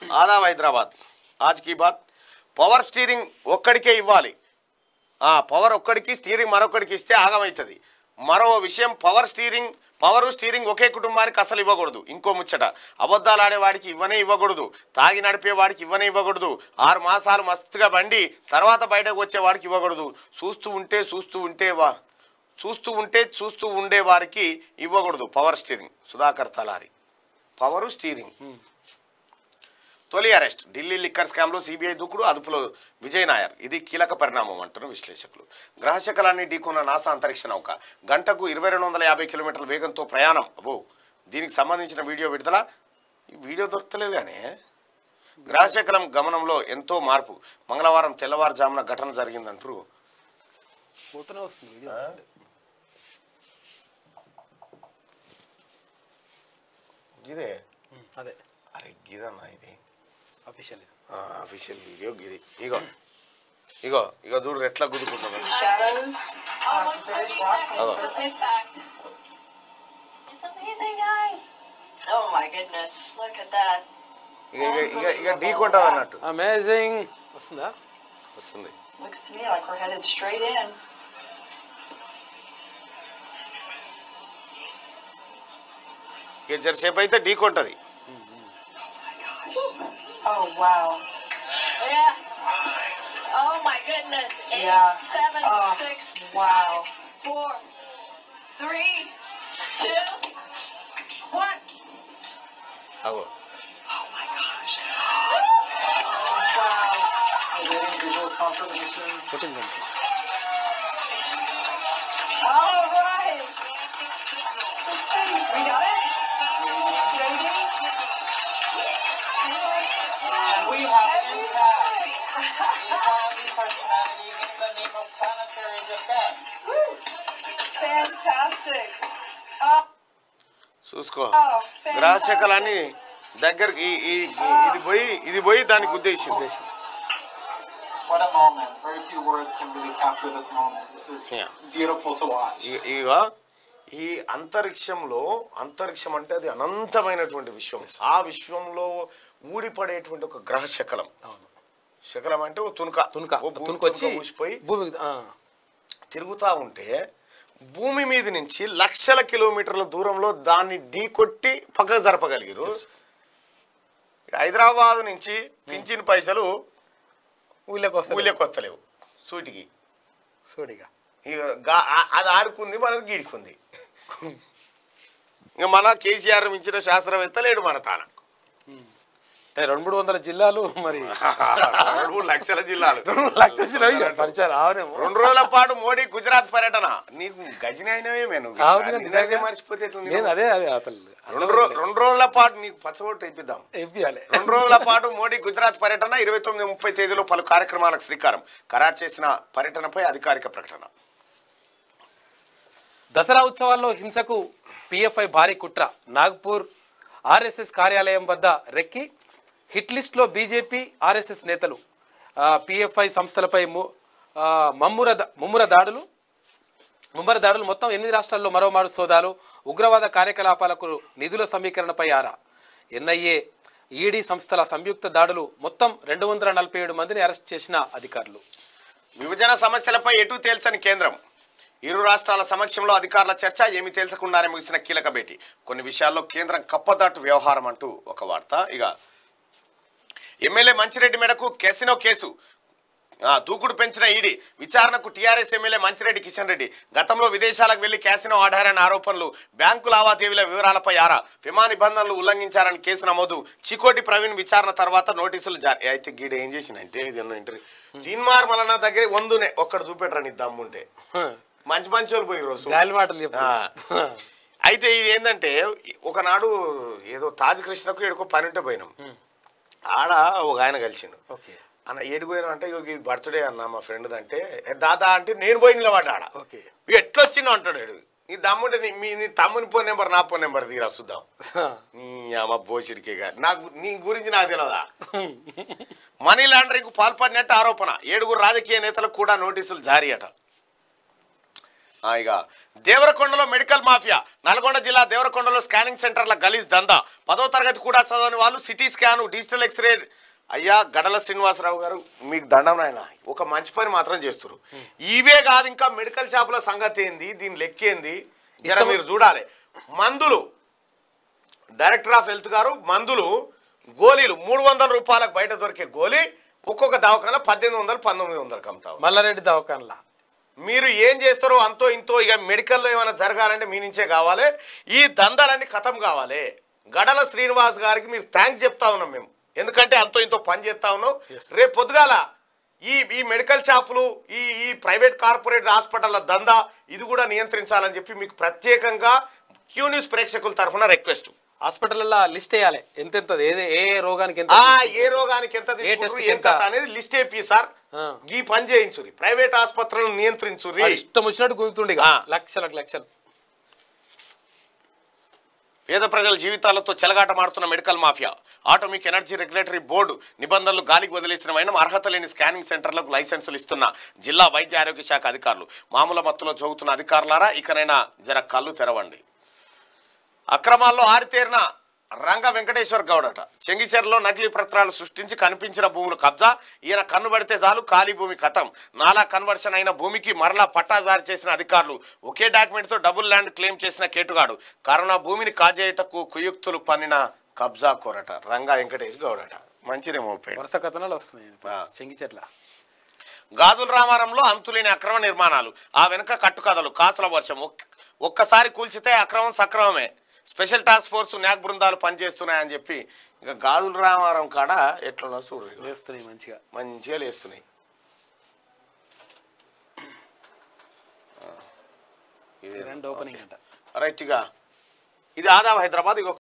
ఆదాబ్ హైదరాబాద్ ఆజ్ కీ బాత్ పవర్ స్టీరింగ్ ఒక్కడికే ఇవ్వాలి ఆ పవర్ ఒక్కడికి స్టీరింగ్ మరొకడికి ఇస్తే ఆగమవుతుంది మరో విషయం పవర్ స్టీరింగ్ పవరు స్టీరింగ్ ఒకే కుటుంబానికి అసలు ఇవ్వకూడదు ఇంకో ముచ్చట అబద్ధాలు ఆడేవాడికి ఇవ్వనే ఇవ్వకూడదు తాగి నడిపేవాడికి ఇవ్వనే ఇవ్వకూడదు ఆరు మాసాలు మస్తుగా బండి తర్వాత బయటకు వచ్చేవాడికి ఇవ్వకూడదు చూస్తూ ఉంటే చూస్తూ ఉంటే వా చూస్తూ ఉంటే చూస్తూ ఉండే వారికి ఇవ్వకూడదు power steering Sudhakar Talari power steering తొలి అరెస్ట్ ఢిల్లీ లిక్కర్ స్కామ్లో సిబిఐ దూకుడు అదుపులో విజయ్ నాయర్ ఇది కీలక పరిణామం అంటున్న విశ్లేషకులు గ్రహశకలాన్ని ఢీకొన్న నాసా అంతరిక్ష నౌక గంటకు ఇరవై రెండు వందల యాభై కిలోమీటర్ల వేగంతో ప్రయాణం అబ్బో దీనికి సంబంధించిన వీడియో విడుదల ఈ వీడియో దొరకలేదు కానీ గ్రహశకలం గమనంలో ఎంతో మార్పు మంగళవారం తెల్లవారుజామున ఘటన జరిగిందంటారు పోతూనే వస్తుంది వీడియో వస్తుంది. ఇదే ఉమ్, అదే అరే గిదన్నా ఇది అఫీషియల్ ఇది అఫీషియల్ వీడియో గిది ఇగో ఇగో ఇగో చూడు ఎట్లా గుద్దుకుంటుందో shadows on very blocks and Oh. surface. It's amazing, guys. Oh my goodness, look at that. ఇక ఇక ఇక ఇక ఢీకొంటుంది అన్నట్టు అమేజింగ్ వస్తుందా వస్తుంది Looks to me like we're headed straight in. ఇక జరసేపు అయితే ఢీకొంటది Oh wow. Yeah. Oh my goodness. Eight, Yeah. seven, Oh, six, wow. five, four, three, two, one. అగో Oh my gosh. Wow. Awaiting visual confirmation. కొట్టిందండి All right. We got it? JD? And we have impact. We have the personality in the name of planetary defense. Fantastic. Oh, చూసుకో oh గ్రహశకలాన్ని fantastic. దగ్గరికి ఈ- ఈ ఈ- ఇది పోయి ఇది పోయి దానికి ఉద్దేశింది What a moment. Very few words can really capture this moment. This is Yeah. beautiful to watch. ఇ- ఇక ఈ అంతరిక్షంలో అంతరిక్షం అంటే అది అనంతమైనటువంటి విశ్వం ఆ విశ్వంలో ఊడిపడేటువంటి ఒక గ్రహ శకలం అవును శకలం అంటే ఓ తునక తునక ఓ భూమి తునక వచ్చి తునక ఊసిపోయి భూమికి ఆ, తిరుగుతూ ఉంటే భూమి మీద నుంచి లక్షల కిలోమీటర్ల దూరంలో దాన్ని ఢీకొట్టి పక్కకు జరపగలిగారు హైదరాబాద్ నుంచి పింఛన్ పైసలు ఊళ్ళోకి వస్తుంది ఊళ్ళకి వస్తలేవు సూటికి సూడిగా ఇక గా- ఆ- అది ఆడుకుంది మనది గీడుకుంది ఇంకా మన కేసీఆర్ మించిన శాస్త్రవేత్త లేడు మన తాన అంటే రెండు మూడు వందల జిల్లాలు మరి రెండు మూడు లక్షల జిల్లాలు రెండు లక్షల జిల్లాలు పరిచయాలు అవునేమో రెండు రోజుల పాటు మోడీ గుజరాత్ పర్యటన నీకు గజని అయినవే మేము అవును కదా, నిజంగా. మర్చిపోతే ఎట్లా నేను నేను? అదే అదే అతను రెండు రో- రెండు రోజుల పాటు నీకు పచ్చబొట్టు ఇప్పిద్దాం ఇవ్వాలి రెండు రోజుల పాటు మోడీ గుజరాత్ పర్యటన ఇరవై తొమ్మిది ముప్పై తేదీలో పలు కార్యక్రమాలకు శ్రీకారం ఖరారు చేసిన పర్యటనపై అధికారిక ప్రకటన దసరా ఉత్సవాల్లో హింసకు పిఎఫ్ఐ భారీ కుట్ర నాగ్పూర్ ఆర్ఎస్ఎస్ కార్యాలయం వద్ద రెక్కి హిట్ లిస్ట్లో బీజేపీ ఆర్ఎస్ఎస్ నేతలు ఆ, పిఎఫ్ఐ సంస్థలపై ము- ఆ, మమ్ముర ద- ముమ్ముర దాడులు ముమ్మర దాడులు మొత్తం ఎనిమిది రాష్ట్రాల్లో మరోమారు సోదాలు ఉగ్రవాద కార్యకలాపాలకు నిధుల సమీకరణపై ఆరా ఎన్ఐఏ ఈడీ సంస్థల సంయుక్త దాడులు మొత్తం రెండు వందల నలభై ఏడు మందిని అరెస్ట్ చేసిన అధికారులు విభజన సమస్యలపై ఎటు తేల్చని కేంద్రం ఇరు రాష్ట్రాల సమక్షంలో అధికారుల చర్చ ఏమి తేల్చకుండానే ముగిసిన కీలక భేటీ కొన్ని విషయాల్లో కేంద్రం కప్పదాటు వ్యవహారం అంటూ ఒక వార్త ఇక ఎమ్మెల్యే మంచిరెడ్డి మేడకు కెసినో కేసు ఆ, దూకుడు పెంచిన ఈడీ విచారణకు టీఆర్ఎస్ ఎమ్మెల్యే మంచిరెడ్డి కిషన్ రెడ్డి గతంలో విదేశాలకు వెళ్లి క్యాసినో ఆడారని ఆరోపణలు బ్యాంకు లావాదేవీల వివరాలపై ఆరా విమా నిబంధనలు ఉల్లంఘించారని కేసు నమోదు చికోటి ప్రవీణ్ విచారణ తర్వాత నోటీసులు జారీ అయితే గీడ ఏం చేసిందంటే ఇది ఇంటర్వ్యూ తీన్మార్ మళ్ళీ నా దగ్గర వందునే ఒక్కడు చూపెట్టరా నీ దమ్ముంటే మంచి మంచి వాళ్ళు పోయి రోజు గాలి మాటలు చెప్పు ఆ. అయితే ఇది ఏంటంటే ఒకనాడు ఏదో తాజ్ కృష్ణకు ఎడుకో పని ఉంటే పోయినాం ఆడ ఒక ఆయన కలిసిండు ఓకే అన్న ఏడు పోయినా అంటే ఇగో ఇది బర్త్డే అన్న మా ఫ్రెండ్ అంటే "ఏ దాదా అంటే నేను పోయి నిలబడ్డా ఆడ ఓకే ఇవి ఎట్లొచ్చిండు అంటాడు వీడు. నీ దమ్ముంటే నీ మీ నీ తమ్ముని ఫోన్ నెంబర్ నా ఫోన్ నెంబర్ తీరా చూద్దాం నీ అమ్మ బోసిడికే గారు నాకు నీ గురించి నాకు తెలియదా మనీ లాండరింగ్ పాల్పడినట్టు ఆరోపణ ఏడుగురు రాజకీయ నేతలకు కూడా నోటీసులు జారీ అట ఆ, ఇక దేవరకొండలో మెడికల్ మాఫియా నల్గొండ జిల్లా దేవరకొండలో స్కానింగ్ సెంటర్ల గలీజ్ దందా పదో తరగతి కూడా చదవని వాళ్ళు సిటీ స్కాన్ డిజిటల్ ఎక్స్రే అయ్యా గడల శ్రీనివాసరావు గారు మీకు దండం నాయన ఒక మంచి పని మాత్రం చేస్తారు ఇవే కాదు ఇంకా మెడికల్ షాపుల సంగతి ఏంది దీని లెక్కేంది జర ఇష్టం- మీరు చూడాలి మందులు డైరెక్టర్ ఆఫ్ హెల్త్ గారు మందులు గోళీలు మూడు వందల రూపాయలకు బయట దొరికే గోళీ ఒక్కొక్క దవాఖాన పద్దెనిమిది వందలు పంతొమ్మిది వందలకు అమ్ముతావు మల్లారెడ్డి దవాఖాన్లా మీరు ఏం చేస్తారో అంతో ఇంతో ఇక మెడికల్లో ఏమైనా జరగాలంటే మీ నుంచే కావాలి ఈ దందాలన్నీ ఖతం కావాలి గడల శ్రీనివాస్ గారికి మీరు థ్యాంక్స్ చెప్తా ఉన్నాం మేము ఎందుకంటే అంతో ఇంతో పని చేస్తా ఉన్నాం రేపు పొద్దుగాల ఈ ఈ మెడికల్ షాపులు ఈ ఈ ప్రైవేట్ కార్పొరేట్ హాస్పిటల్ల దందా ఇది కూడా నియంత్రించాలని చెప్పి మీకు ప్రత్యేకంగా క్యూ న్యూస్ ప్రేక్షకుల తరఫున రిక్వెస్ట్ హాస్పిటల్లో లిస్ట్ వేయాలి ఎంతెంత ఏది ఏ ఏ రోగానికి ఎంత ఆ ఏ రోగానికి ఎంత ఏ తీసుకుంటారు, టెస్ట్కి ఎంత ఎంత? అనేది లిస్ట్ ఏపీ సార్ ఆ. ఈ పని చేయించురి ప్రైవేట్ ఆసుపత్రులను నియంత్రించురి ఆ ఇష్టం వచ్చినట్టు గుర్తుండి ఆ. లక్షలకు లక్షలు పేద ప్రజల జీవితాలతో చెలగాటమాడుతున్న medical mafia atomic energy regulatory board నిబంధనలు గాలికి వదిలేసిన వైన అర్హత లేని స్కానింగ్ సెంటర్లకు లైసెన్సులు ఇస్తున్న జిల్లా వైద్య ఆరోగ్య శాఖ అధికారులు మామూలు మత్తులో జోగుతున్న అధికారులారా ఇకనైనా జర కళ్ళు తెరవండి అక్రమాల్లో ఆరితేరిన రంగ వెంకటేశ్వర్ గౌడ్ అట చెంగిచెర్లో నకిలీ పత్రాలు సృష్టించి కనిపించిన భూములు కబ్జా ఈయన కన్ను పడితే చాలు ఖాళీ భూమి కథం నాలా కన్వర్షన్ అయిన భూమికి మరలా పట్టా జారీ చేసిన అధికారులు ఒకే డాక్యుమెంట్తో డబుల్ ల్యాండ్ క్లెయిమ్ చేసిన కేటుగాడు కరోనా భూమిని కాజేయటకు కుయుక్తులు పన్నిన కబ్జా కోరట రంగా వెంకటేష్ గౌడ్ అట మంచిదేమో పేరు వరుస కథనాలు వస్తున్నాయి ఆ. చెంగి చెట్ల గాజుల రామారంలో అంతులేని అక్రమ నిర్మాణాలు ఆ వెనుక కట్టుకథలు కాసుల వర్షం ఒక్- ఒక్కసారి కూల్చితే అక్రమం సక్రమమే స్పెషల్ టాస్క్ ఫోర్స్ న్యాక్ బృందాలు పనిచేస్తున్నాయని చెప్పి ఇక గాజుల రామారం కాడ ఎట్లున్నా చూడు ఇక. వేస్తున్నాయి మంచిగా మంచిగా లేస్తున్నాయి రెండు ఓపెనింగ్ అంట రైట్గా ఇది ఆదాబ్ హైదరాబాద్ ఇక